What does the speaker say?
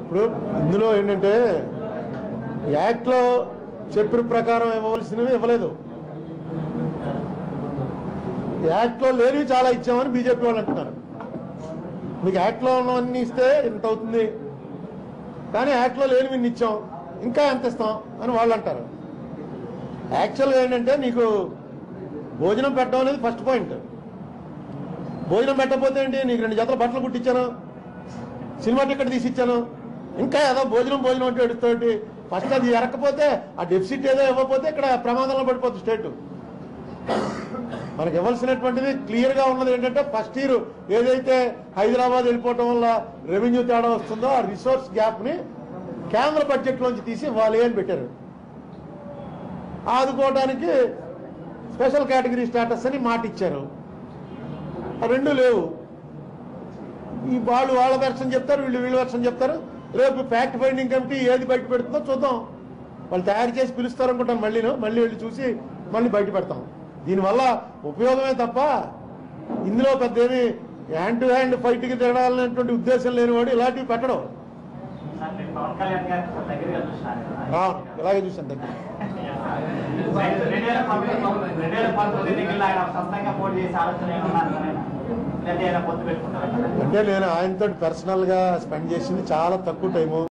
ఇప్పుడు ఇందులో ఏంటంటే యాక్ట్లో చెప్పిన ప్రకారం ఇవ్వవలసినవి ఇవ్వలేదు యాక్ట్లో లేనివి చాలా ఇచ్చామని బీజేపీ వాళ్ళు అంటున్నారు మీకు యాక్ట్లో ఉన్నవన్నీ ఇస్తే ఇంత అవుతుంది కానీ యాక్ట్లో లేనివి ఇన్ని ఇచ్చాం ఇంకా ఎంత ఇస్తాం అని వాళ్ళు అంటారు యాక్చువల్గా ఏంటంటే నీకు భోజనం పెట్టడం అనేది ఫస్ట్ పాయింట్ భోజనం పెట్టకపోతే ఏంటి నీకు రెండు జతల బట్టలు కుట్టించాను సినిమా టికెట్ తీసి ఇచ్చాను ఇంకా ఏదో భోజనం భోజనం అంటే ఎడుతోటి ఫస్ట్ అది ఎరకపోతే ఆ డెఫిసిట్ ఏదో ఇవ్వకపోతే ఇక్కడ ప్రమాదంలో పడిపోతుంది స్టేట్ మనకి ఇవ్వాల్సినటువంటిది క్లియర్ గా ఉన్నది ఏంటంటే ఫస్ట్ ఇయర్ ఏదైతే హైదరాబాద్ వెళ్ళిపోవటం వల్ల రెవెన్యూ తేడా వస్తుందో ఆ రిసోర్స్ గ్యాప్ ని కేంద్ర బడ్జెట్ లోంచి తీసి ఇవ్వాలి అని పెట్టారు ఆదుకోవడానికి స్పెషల్ కేటగిరీ స్టేటస్ అని మాట ఇచ్చారు ఆ రెండు లేవు ఈ వాళ్ళు వాళ్ళ వెర్షన్ చెప్తారు వీళ్ళు వీళ్ళ వెర్షన్ చెప్తారు రేపు ఫ్యాక్ట్ ఫైండింగ్ కమిటీ ఏది బయట పెడుతుందో చూద్దాం వాళ్ళు తయారు చేసి పిలుస్తారు అనుకుంటాను మళ్ళీ మళ్ళీ వెళ్ళి చూసి మళ్ళీ బయట పెడతాం దీనివల్ల ఉపయోగమే తప్ప ఇందులో పెద్ద ఏమి హ్యాండ్ టు హ్యాండ్ ఫైట్కి తిరగాలనేటువంటి ఉద్దేశం లేనివాడు ఇలాంటివి పెట్టడం సార్ మీరు పవన్ కళ్యాణ్ గారు దగ్గరగా చూసినారు కదా. ఆ, ఇలాగే చూసాను దగ్గర రెండు వేల పంతొమ్మిది రెండు వేల పంతొమ్మిది ఎన్నికల్లో ఆయన సొంతంగా పోటీ చేసే ఆలోచన ఏమన్నా అనుకున్నారా? లేదా ఏదైనా పొత్తు పెట్టుకుంటారా అంటే నేను ఆయనతో పర్సనల్ గా స్పెండ్ చేసింది చాలా తక్కువ టైము